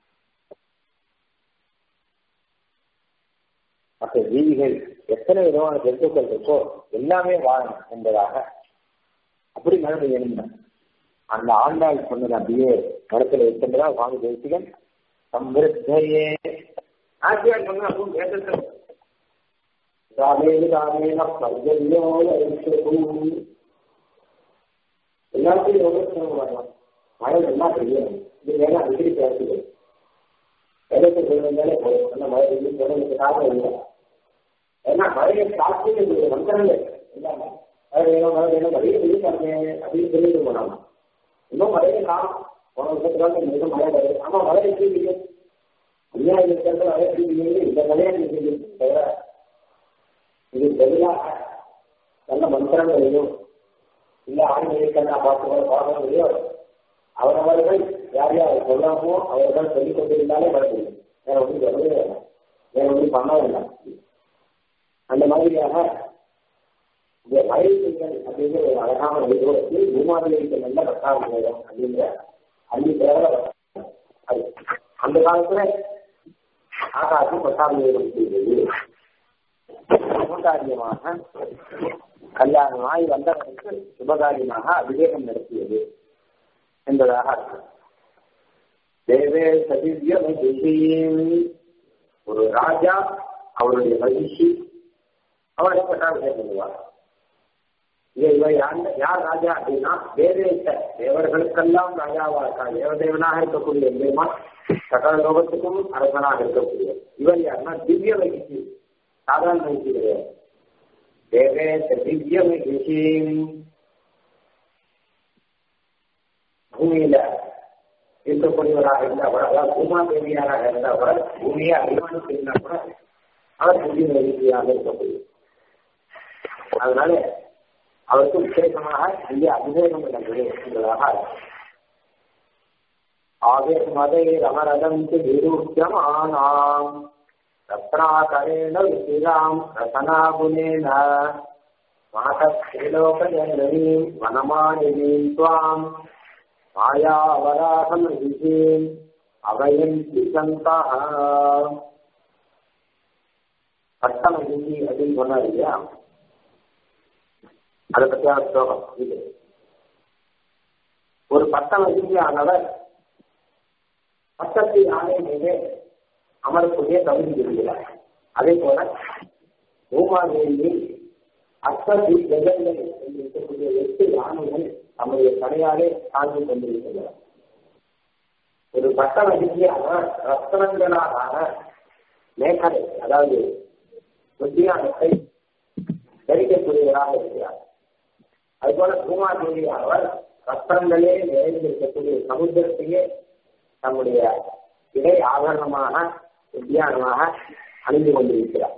மற்ற ஜீவிகள் எத்தனை விதமான ஜந்துக்கள் இருக்கோ எல்லாமே வாழணும் என்பதாக அப்படி மழை பெய்யணும் அந்த ஆண்டாள் சொன்னது அப்படியே மரத்தில் இருக்கின்றதா சுவாமி தேசிகன் சம்பிருத்தையே ஆசியார் சொன்ன அதுவும் வேதத்தில் ராமேது ராமேன பர்ஜன்யோ எல்லாத்தையும் யோகத்தினம் வரலாம் மழை நல்லா பெய்யணும் இது வேணா அடிக்கடி பேசுது வேலைக்கு சொல்லிருந்தாலே போதும் அந்த மழை பெய்யும் சொல்றதுக்கு காரணம் இல்லை ஏன்னா மழையை காத்து மந்திரங்கள் இல்லாம மழை வேணும் மழை வேணும் மழையை பெய்யும் அப்படின்னு சொல்லிட்டு போனாங்க இன்னும் மழையை காணும் போன வருஷத்துக்காக மிக மழை வருது ஆமா மழை எப்படி பெய்யும் ஐயா இருக்கிறது மழை எப்படி பெய்யுது இந்த மழையை பெய்யும் தவிர இது பதிலாக நல்ல மந்திரங்களையும் இல்ல ஆன்மீகத்தை பார்த்து பாடங்களையோ அவரவர்கள் யார் யார் சொல்லாமோ அவர்கள் சொல்லிக் கொண்டிருந்தாலே மழை பெய்யும் வேற ஒன்றும் சொல்லவே வேண்டாம் வேற ஒன்றும் பண்ண வேண்டாம் அந்த மாதிரியாக இந்த மழை பெய்தல் அப்படிங்கிற ஒரு அழகான நிறுவனத்து பூமாதிரிக்கு நல்ல பட்டாள நேரம் அப்படிங்கிற அள்ளி தேவை அது அந்த காலத்துல ஆகாசம் பட்டாள நேரம் செய்தது சுபகாரியமாக கல்யாணமாய் வந்தவனுக்கு சுபகாரியமாக அபிஷேகம் நடத்தியது என்பதாக அர்த்தம் தேவே சதிவ்ய மகிழ்ச்சியும் ஒரு ராஜா அவருடைய மகிழ்ச்சி அவரை பட்டாபிஷேகம் பண்ணுவார் இதை இவர் யார் ராஜா அப்படின்னா தேவேச தேவர்களுக்கெல்லாம் ராஜாவா இருக்கா தேவதேவனாக இருக்கக்கூடிய பெருமான் சகல லோகத்துக்கும் அரசனாக இருக்கக்கூடிய இவர் யாருன்னா திவ்ய மகிழ்ச்சி சாதாரண மகிழ்ச்சி கிடையாது தேவேச திவ்ய மகிழ்ச்சி பூமியில இருக்கக்கூடியவராக இருந்தவர் அதாவது பூமா தேவியாராக இருந்தவர் பூமியை அபிமானம் செய்தா கூட அவர் திவ்ய மகிழ்ச்சியாக இருக்கக்கூடிய அதனால அவருக்கு விசேஷமாக இங்கே அபிஷேகம் நடந்தது என்பதாக ஆவே மதை ரமரதந்து நிரூபியமானாம் ரத்னாகரேண ருச்சிராம் ரசனாகுணேன மாதஸ்ரீலோகஜனனீம் வனமாலினீம் துவாம் மாயாவராகம் ரிஷீம் அவையந்தி சந்தா பட்டம் ஹிந்தி அப்படின்னு சொன்னார் இல்லையா அதை பற்றியான ஸ்லோகம் இது ஒரு பட்டம் எதிரியானவர் பட்டத்தை ஆணை மீது அமரக்கூடிய தகுதி இருக்கிறார் அதே போல பூமாதேவி அஸ்வதி ஜெகங்கள் என்று இருக்கக்கூடிய எட்டு யானைகள் தம்முடைய தடையாலே தாங்கி கொண்டிருக்கிறார் ஒரு பட்ட மகிழ்ச்சியானவர் ரத்தனங்களாக மேகலை அதாவது புத்தியானத்தை தரிக்கக்கூடியவராக இருக்கிறார் அதுபோல பூமாதேவி அவர் ரத்தனங்களே நிறைந்திருக்கக்கூடிய சமுத்திரத்தையே தம்முடைய இடை ஆபரணமாக உத்தியானமாக அணிந்து கொண்டிருக்கிறார்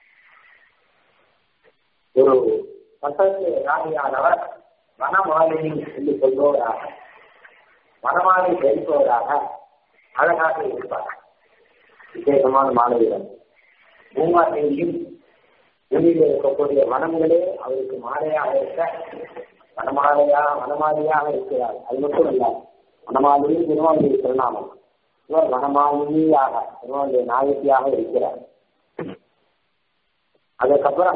ஒரு பட்டத்து ராணியானவர் வனமாலினி என்று சொல்பவராக வனமாலை தெரிப்பவராக அழகாக இருப்பார் விசேஷமான மாணவிகள் பூமாதேவியும் பூமியில் இருக்கக்கூடிய வனங்களே அவருக்கு மாலையாக இருக்க வனமாலையா வனமாலியாக இருக்கிறார் அது மட்டும் இல்ல வனமாலியும் திருவாவூர் திருநாமம் இவர் வனமாலினியாக திருவாவூர் நாயகியாக இருக்கிறார் அதுக்கப்புறம்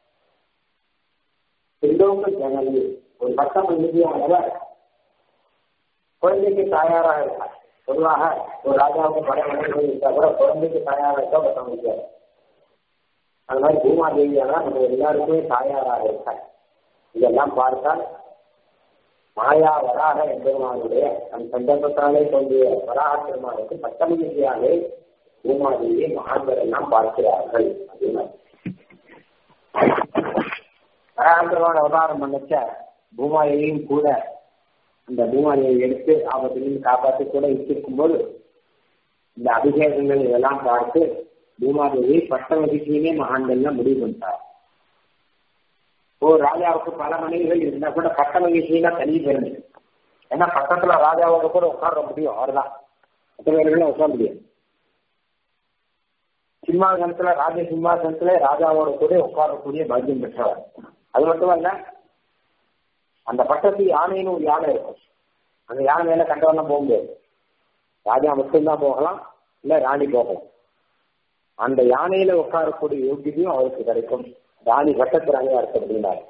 திருலோக ஜனனி ஒரு பட்டம் எழுதியானவர் குழந்தைக்கு தாயாராக இருக்கார் பொதுவாக ஒரு ராஜாவுக்கு பல மனைவிகள் இருந்தா கூட குழந்தைக்கு தாயாரா இருக்க பத்த முடியாது அது மாதிரி பூமாதேவியானா நம்ம எல்லாருக்குமே தாயாராக இருக்காங்க இதெல்லாம் பார்த்தால் மாயா வராக எம்பெருமானுடைய அந்த சந்தர்ப்பத்தாலே தோன்றிய வராக பெருமானுக்கு பத்தமதியாலே பூமாதேவியை மகான்கள் எல்லாம் பார்க்கிறார்கள் அப்படின்னு வராக அவதாரம் பண்ணச்ச பூமாதேவியும் கூட அந்த பூமாதேவி எடுத்து ஆபத்திலிருந்து காப்பாற்றி கூட வச்சிருக்கும் போது இந்த அபிஷேகங்கள் இதெல்லாம் பார்த்து பூமாதேவி பட்டமதிக்கையுமே மகான்கள்லாம் முடிவு பண்ணிட்டார் ஓ ராஜாவுக்கு பல மனைவிகள் இருந்தா கூட பட்ட மகிழ்ச்சினா தனி பெருமை ஏன்னா பக்கத்துல ராஜாவோட கூட உட்கார முடியும் அவர்தான் மற்ற பேர்களும் உட்கார முடியும் சிம்மாசனத்துல ராஜ சிம்மாசனத்துல ராஜாவோட கூட உட்காரக்கூடிய பாக்கியம் பெற்றவர் அது மட்டுமல்ல அந்த பட்டத்து யானைன்னு ஒரு யானை இருக்கும் அந்த யானை மேல கண்டவெல்லாம் போக முடியாது ராஜா மட்டும்தான் போகலாம் இல்ல ராணி போகலாம் அந்த யானையில உட்காரக்கூடிய யோகியதையும் அவருக்கு கிடைக்கும் ராணி பட்டத்து ராணியா இருக்கு அப்படின்னாரு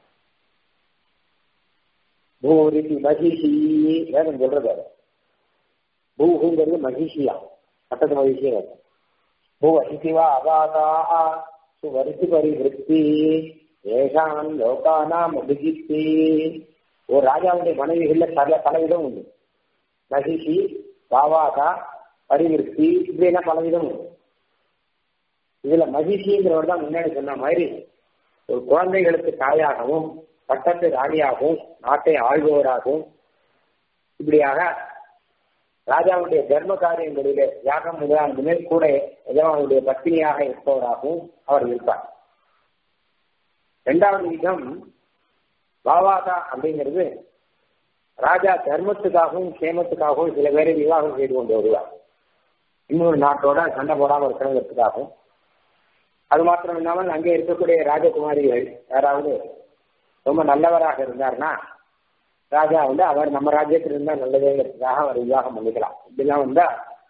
பூரிதி மகிஷி வேதம் சொல்றது அது பூஹுங்கிறது மகிஷியா பட்டத்து மகிஷியா பூ அசிவா அபாதா சுவரிசி பரிவிருத்தி ஏஷான் லோகானாம் அபிஜித்தி ஒரு ராஜாவுடைய மனைவிகள்ல பல பலவிதம் உண்டு மகிஷி பாவாதா பரிவிருத்தி இப்படின்னா பலவிதம் உண்டு இதுல மகிழ்ச்சிங்கிறவர் தான் முன்னாடி சொன்ன மாதிரி ஒரு குழந்தைகளுக்கு தாயாகவும் பட்டத்து ராணியாகவும் நாட்டை ஆள்பவராகவும் இப்படியாக ராஜாவுடைய தர்ம காரியங்களிலே யாகம் முதலான கூட எஜமானுடைய பத்தினியாக இருப்பவராகவும் அவர் இருப்பார் இரண்டாவது விதம் பாவாதா அப்படிங்கிறது ராஜா தர்மத்துக்காகவும் சேமத்துக்காகவும் சில பேரை விவாகம் செய்து கொண்டு வருவார் இன்னொரு நாட்டோட சண்டை போடாமல் இருக்கிறதுக்காகவும் அது மாத்திரம் இல்லாமல் அங்கே இருக்கக்கூடிய ராஜகுமாரிகள் யாராவது ரொம்ப நல்லவராக இருந்தார்னா ராஜா வந்து அவர் நம்ம ராஜ்யத்தில் இருந்தா நல்லதுங்கிறதுக்காக அவர் விவாகம் பண்ணிக்கலாம் இப்படிலாம் வந்தா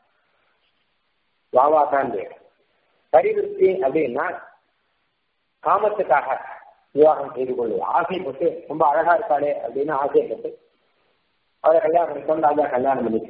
வாவாதான் பேர் பரிவிருத்தி அப்படின்னா காமத்துக்காக விவாகம் செய்து கொள்வது ஆசைப்பட்டு ரொம்ப அழகா இருக்காளே அப்படின்னு ஆசைப்பட்டு அவரை கல்யாணம் பண்ணிக்கொண்டு ராஜா கல்யாணம் பண்ணிக்கு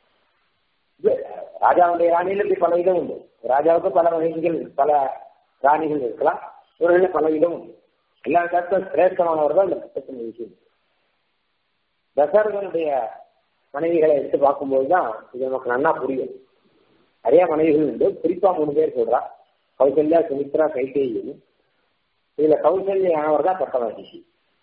ராஜாவுடைய ராணியில இப்படி பல விதம் உண்டு ராஜாவுக்கு பல வகைகள் பல ராணிகள் இருக்கலாம் இவர்கள் பல விதம் உண்டு எல்லா கருத்தும் சிரேஷ்டமானவர் தான் இந்த புத்தகத்தின் விஷயம் தசரதனுடைய மனைவிகளை எடுத்து பார்க்கும்போது தான் இது நமக்கு நல்லா புரியும் நிறைய மனைவிகள் உண்டு குறிப்பா மூணு பேர் சொல்றா கௌசல்யா சுமித்ரா கைகேயின் இதுல கௌசல்யானவர் தான் பட்டமகிஷி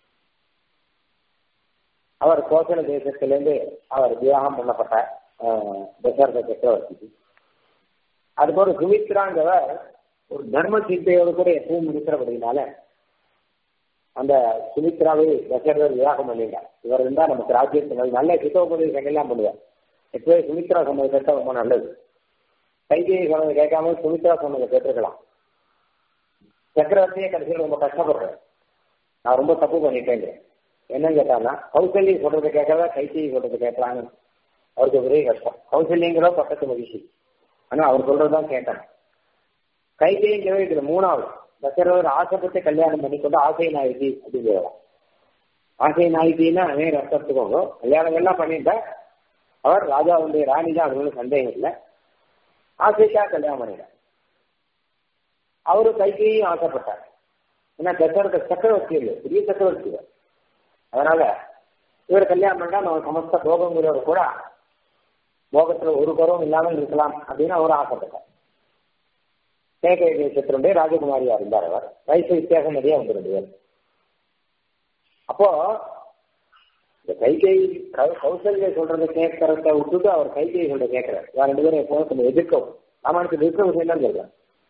அவர் கோசல தேசத்திலிருந்து அவர் விவாகம் பண்ணப்பட்ட தசரத சக்கரவர்த்திக்கு அதுபோல சுமித்ராங்கிறவர் ஒரு தர்ம சிந்தையோடு கூட எப்பவும் இருக்கிறபடினால அந்த சுமித்ராவை தசரதர் விவாகம் பண்ணிட்டார் இவர் இருந்தா நமக்கு ராஜ்யத்தில் நல்ல சித்தோபதேசம் எல்லாம் பண்ணுவார் எப்பவே சுமித்ரா சொன்னது கேட்டால் ரொம்ப நல்லது கைகேயி சொன்னது கேட்காம சுமித்ரா சொன்னதை கேட்டிருக்கலாம் சக்கரவர்த்தியே கடைசியில் ரொம்ப கஷ்டப்படுறேன் நான் ரொம்ப தப்பு பண்ணிட்டேன் என்னன்னு கேட்டான்னா கௌசல்யம் சொல்றதை கேட்கறதா கைகேயி சொல்றதை கேட்கலான்னு அவருக்கு ஒரே கஷ்டம் கௌசல்யங்கிற பக்கத்து மகிழ்ச்சி ஆனா அவர் சொல்றதுதான் கேட்டாங்க கைகேயிங்கிற இதுல மூணாவது தசரவர் ஆசைப்பட்டு கல்யாணம் பண்ணிக்கொண்டு ஆசை நாயகி அப்படின்னு சொல்லலாம் ஆசை நாயகின்னா அதே அர்த்தத்துக்கோங்க கல்யாணம் எல்லாம் பண்ணிட்டா அவர் ராஜாவுடைய ராணி தான் அது ஒன்றும் சந்தேகம் இல்லை ஆசைக்கா கல்யாணம் பண்ணிட்டார் அவரு கைகையும் ஆசைப்பட்டார் ஏன்னா தசரத சக்கரவர்த்தி இல்லை பெரிய சக்கரவர்த்தி அதனால இவர் கல்யாணம் பண்ணா நம்ம சமஸ்த போகங்கிறவர் கூட போகத்துல ஒரு குறவும் இல்லாமல் இருக்கலாம் அப்படின்னு அவர் ஆசைப்பட்டார் கேகை தேசத்தினுடைய ராஜகுமாரியா இருந்தார் அவர் வயசு வித்தியாசம் நிறைய வந்து ரெண்டு பேர் அப்போ இந்த கைகை கௌசல்ய சொல்றதை கேட்கறத விட்டுட்டு அவர் கைகை சொல்ற கேட்கிறார் வேற ரெண்டு பேரும் எப்போதும் கொஞ்சம் எதிர்க்கவும் ராமாயணத்துக்கு எதிர்க்க விஷயம் தான் சொல்றேன்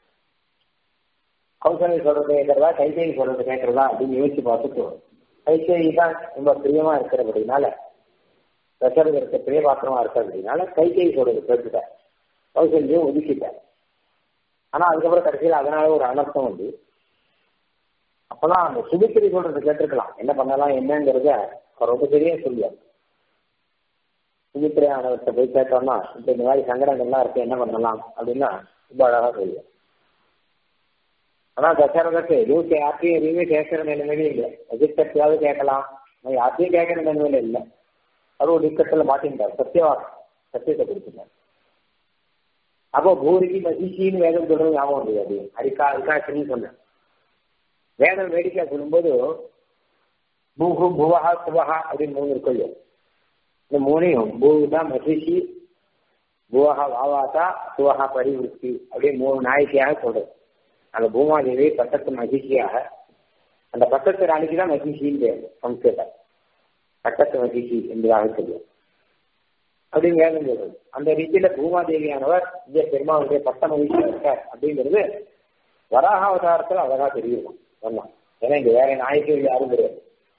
கௌசல்ய சொல்றதை கேட்கறதா கைகை சொல்றதை கேட்கறதா அப்படின்னு யோசிச்சு பார்த்துட்டு கைகை தான் ரொம்ப பிரியமா இருக்கிறபடினால தசரதற்கு பிரிய பாத்திரமா இருக்கிறதுனால கைகை சொல்றது கேட்டுட்டார் கௌசல்யம் ஒதுக்கிட்டார் ஆனா அதுக்கப்புறம் கடைசியில் அதனால ஒரு அனர்த்தம் வந்து அப்பதான் அந்த சுபித்திரி சொல்றது கேட்டிருக்கலாம் என்ன பண்ணலாம் என்னங்கிறத அவர் ரொம்ப சரியா சொல்லுவார் சுமித்திரையானவர்கிட்ட போய் கேட்டோம்னா இப்ப இந்த மாதிரி சங்கடங்கள்லாம் இருக்கு என்ன பண்ணலாம் அப்படின்னா ரொம்ப அழகா சொல்லுவார் ஆனா தசரதற்கு எதுவும் யார்த்தையும் எதுவுமே கேட்கிற நிலைமையிலே இல்லை எதிர்கட்சியாவது கேட்கலாம் யார்த்தையும் கேட்கிற நிலைமையில இல்லை அது ஒரு இக்கத்துல மாட்டின்ட்டார் சத்தியவாதம் சத்தியத்தை கொடுத்துட்டார் அப்போ பூரிக்கு மகிழ்ச்சின்னு வேதம் சொல்றது ஞாபகம் முடியாது அரிக்கா அரிக்காட்சின்னு சொன்னேன் வேதம் வேடிக்கை சொல்லும்போது பூஹு புவஹா சுவஹா அப்படின்னு மூணு இருக்கும் இல்லையா இந்த மூணையும் பூதா மகிழ்ச்சி புவஹா வாவாத்தா சுவஹா பரிவிருத்தி அப்படின்னு மூணு நாயக்கியாக சொல்றது அந்த பூமாதேவி பட்டத்து மகிழ்ச்சியாக அந்த பட்டத்து ராணிக்கு தான் மகிழ்ச்சின்னு பேர் சம்ஸ்கிருதம் பட்டத்து மகிழ்ச்சி என்பதாக சொல்லுவோம் அப்படின்னு வேதம் சொல்றது அந்த ரீதியில பூமாதேவியானவர் இங்கே பெருமாவுடைய பட்ட மகிழ்ச்சி இருக்கார் அப்படிங்கிறது வராக அவதாரத்தில் அழகா தெரியும் சொன்னான் ஏன்னா இங்க வேற நாயக்கிகள் யாரும் கிடையாது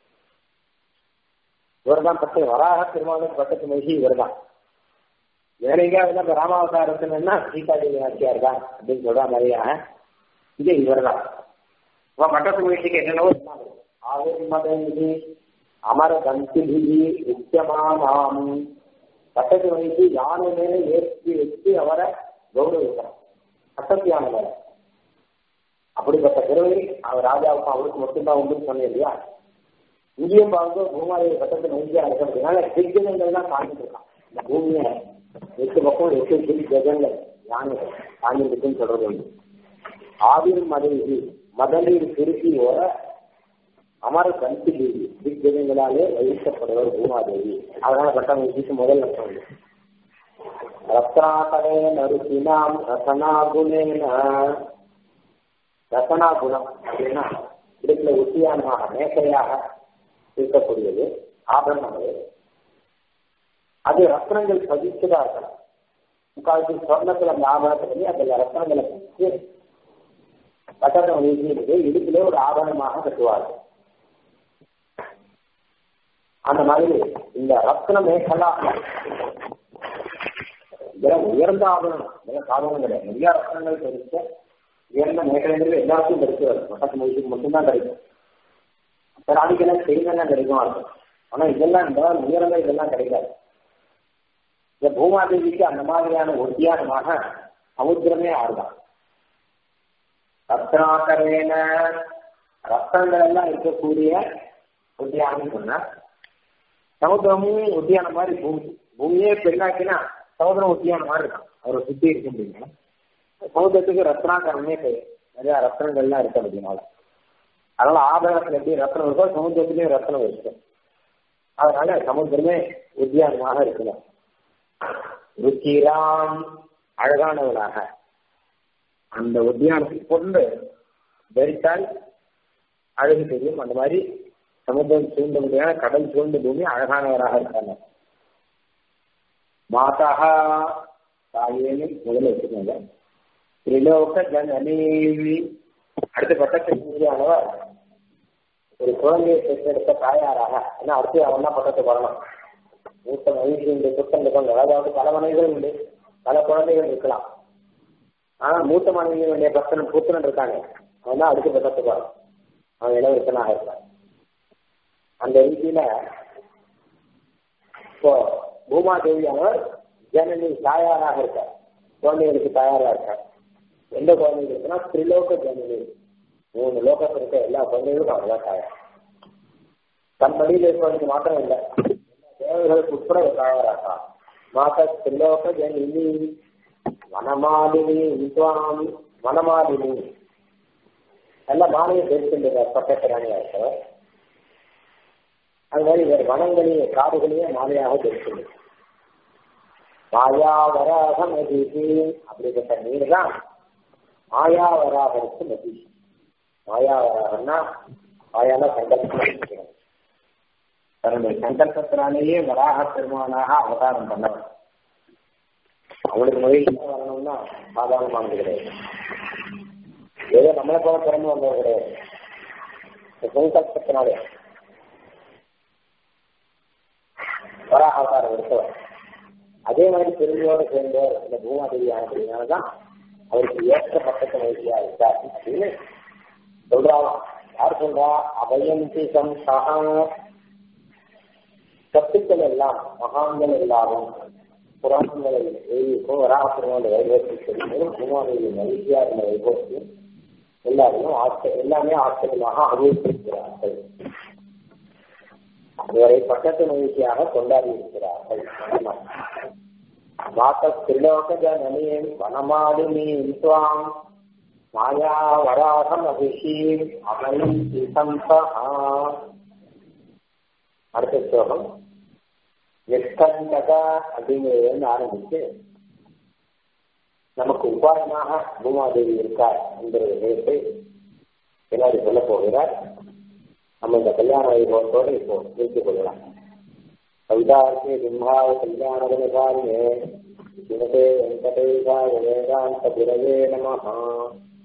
இவர் தான் பட்டு வராக பெருமாளுக்கு பட்டத்து மகிழ்ச்சி இவர் தான் வேற எங்கேயாவது நம்ம ராமாவதாரத்துலன்னா சீதாதேவி நாச்சியார் தான் அப்படின்னு சொல்ற மாதிரியாக இது இவர் தான் பட்டத்து மகிழ்ச்சிக்கு என்னென்னவோ ஆவிர்மதி அமர கந்திபிகி உச்சமாமாம் பட்டத்து மகிழ்ச்சி யானை மேல ஏற்றி வச்சு அவரை கௌரவிக்கிறார் பட்டத்து யானை மேல அப்படிப்பட்ட பிறவை அவர் ராஜாவுக்கும் அவருக்கு மட்டும்தான் உண்டு சொன்னேன் இல்லையா இங்கேயும் பார்த்து பூமாதேவி பட்டத்து மகிழ்ச்சியா இருக்கிறதுனால திக்கங்கள் தான் காஞ்சிட்டு இருக்கான் இந்த பூமியை எட்டு பக்கம் எட்டு திரு ஜெகங்கள் யானைகள் காஞ்சிருக்குன்னு சொல்றது உண்டு ஆவிர் மதவி மதநீர் திருப்பி ஓர அமர கந்தி தேவி திக்ஜகங்களாலே வகிக்கப்படுவர் பூமாதேவி அதனால பட்டம் வகிச்சு முதல் லட்சம் உண்டு ரத்னாகரே நருசினாம் ரசனா குணேன ரசனா குணம் அப்படின்னா இடுப்புல உத்தியானமாக மேசையாக இருக்கக்கூடியது ஆபரணம் அது அது ரத்னங்கள் பதிச்சுதான் இருக்கணும் முக்கால்வாசி சொர்ணத்துல அந்த ஆபரணத்தை பண்ணி அதுல ரத்னங்களை பதிச்சு பட்டணம் வீசிட்டு இடுப்பிலே ஒரு ஆபரணமாக கட்டுவார்கள் அந்த மாதிரி இந்த ரத்ன மேகலா இதெல்லாம் உயர்ந்த ஆபரணம் இதெல்லாம் சாதனம் கிடையாது நிறைய ரத்னங்கள் தெரிவிச்ச உயர்ந்த மேகலைங்கிறது எல்லாருக்கும் கிடைச்சு வரும் பட்டத்து மொழிக்கு மட்டும்தான் கிடைக்கும் சார் அதுக்கெல்லாம் செய்தெல்லாம் கிடைக்கும் இருக்கும் ஆனா இதெல்லாம் இந்த உயர்ந்த இதெல்லாம் கிடைக்காது இந்த பூமாதேவிக்கு அந்த மாதிரியான ஒத்தியானமாக சமுத்திரமே ஆறுதான் ரத்னாகரேன ரத்தனங்கள் எல்லாம் இருக்கக்கூடிய உத்தியானம் சொன்னா சமுத்திரமும் உத்தியான மாதிரி பூமி பூமியே பெண்ணாக்கினா சமுதிரம் உத்தியான மாதிரி இருக்கும் அவரை சுத்தி இருக்கு அப்படின்னா சமுத்திரத்துக்கு ரத்னாகரமே பெயர் நிறைய ரத்னங்கள்லாம் இருக்கு அப்படின்னால அதனால ஆபரணத்துல எப்படி ரத்னம் இருக்கோ சமுத்திரத்திலேயும் ரத்னம் இருக்கு அதனால சமுத்திரமே உத்தியானமாக இருக்கணும் ருச்சிராம் அழகானவனாக அந்த உத்தியானத்தை கொண்டு தரித்தால் அழகு தெரியும் அந்த மாதிரி சமுத்திரம் சூழ்ந்த முடியாத கடல் சூழ்ந்த பூமி அழகானவராக இருக்காங்க மாதா தாயேன்னு முதல்ல வச்சுக்கோங்க திரிலோக ஜனநீவி அடுத்த பட்டத்தில் இந்தியானவர் ஒரு குழந்தையை பெற்றெடுத்த தாயாராக ஏன்னா அடுத்து அவன் தான் பட்டத்துக்கு வரணும் மூத்த மகிழ்ச்சி உண்டு புத்தம் இருக்காங்க அதாவது பல மனைவிகள் உண்டு பல குழந்தைகள் இருக்கலாம் ஆனா மூத்த மனைவி வேண்டிய பக்தன் புத்திரன் இருக்காங்க அவன் தான் அடுத்த பட்டத்துக்கு வரும் அவன் இளவரசனாக இருக்கான் அந்த ரீதியில இப்போ பூமாதேவியானவர் ஜனனி தாயாராக இருக்கார் குழந்தைகளுக்கு தாயாரா இருக்கார் எந்த குழந்தைகளுக்குன்னா திரிலோக ஜனனி மூணு லோகத்தில் இருக்க எல்லா குழந்தைகளுக்கும் அவர்தான் தாயார் தன் மடியில் இருக்கிறவனுக்கு மாத்திரம் இல்லை தேவர்களுக்கு உட்பட ஒரு தாயாராக்கா மாத திரிலோக ஜனனி வனமாலினி வித்வான் வனமாலினி நல்ல மாலையை தெரிவிக்கின்றார் பட்டத்திராணியா இருக்கிறவர் அது மாதிரி இவர் வனங்களையும் காடுகளையும் மாலையாக தெரிவிக்கின்றார் மாயாவராக மதிசி அப்படிப்பட்ட நீர் தான் மாயாவராகருக்கு மதிசி மாயாவராகன்னா மாயால சங்கல்பம் தன்னுடைய சங்கல்பத்தினாலேயே வராக பெருமானாக அவதாரம் பண்ணவர் அவனுக்கு மொழியில் என்ன வரணும்னா சாதாரணமானது கிடையாது ஏதோ நம்மளை போல பிறந்து வந்தவர் கிடையாது சங்கல்பத்தினாலே வராக அவதாரம் எடுத்தவர் அதே மாதிரி பெருமையோடு சேர்ந்தவர் இந்த பூமாதேவி ஆனதுனாலதான் அவருக்கு ஏற்ற பக்கத்து மகிழ்ச்சியா இருக்கார் அப்படின்னு சொல்றாங்க யார் சொல்றா அபயந்தி சம்சா சத்துக்கள் எல்லாம் மகான்கள் எல்லாரும் புராணங்களை எழுதியிருக்கும் வராபுரங்களோட வைபவத்தை சொல்லும்போது பூமாதேவி மகிழ்ச்சியா இருந்த வைபவத்தை எல்லாரையும் ஆச்சரிய எல்லாமே ஆச்சரியமாக அனுபவித்திருக்கிறார்கள் இவரை பக்கத்து மகிழ்ச்சியாக கொண்டாடி இருக்கிறார்கள் வாத்திரிலோகஜனனீம் வனமாலினீம் துவாம் மாயாவராகமபிஷீம் அமயம் சந்தா அடுத்த ஸ்லோகம் நிஷ்கண்டகா அப்படிங்கிறது ஆரம்பிச்சு நமக்கு உபாயமாக பூமாதேவி இருக்கார் என்கிற விஷயத்தை பின்னாடி சொல்ல போகிறார் நம்ம இந்த கல்யாண வைபவத்தோடு இப்போ நிறுத்திக் கொள்ளலாம் கவிதார்த்தி சிம்ஹாய கல்யாண குணசாலினே சிவதே வெங்கடேசாய வேதாந்த குரவே நமஹா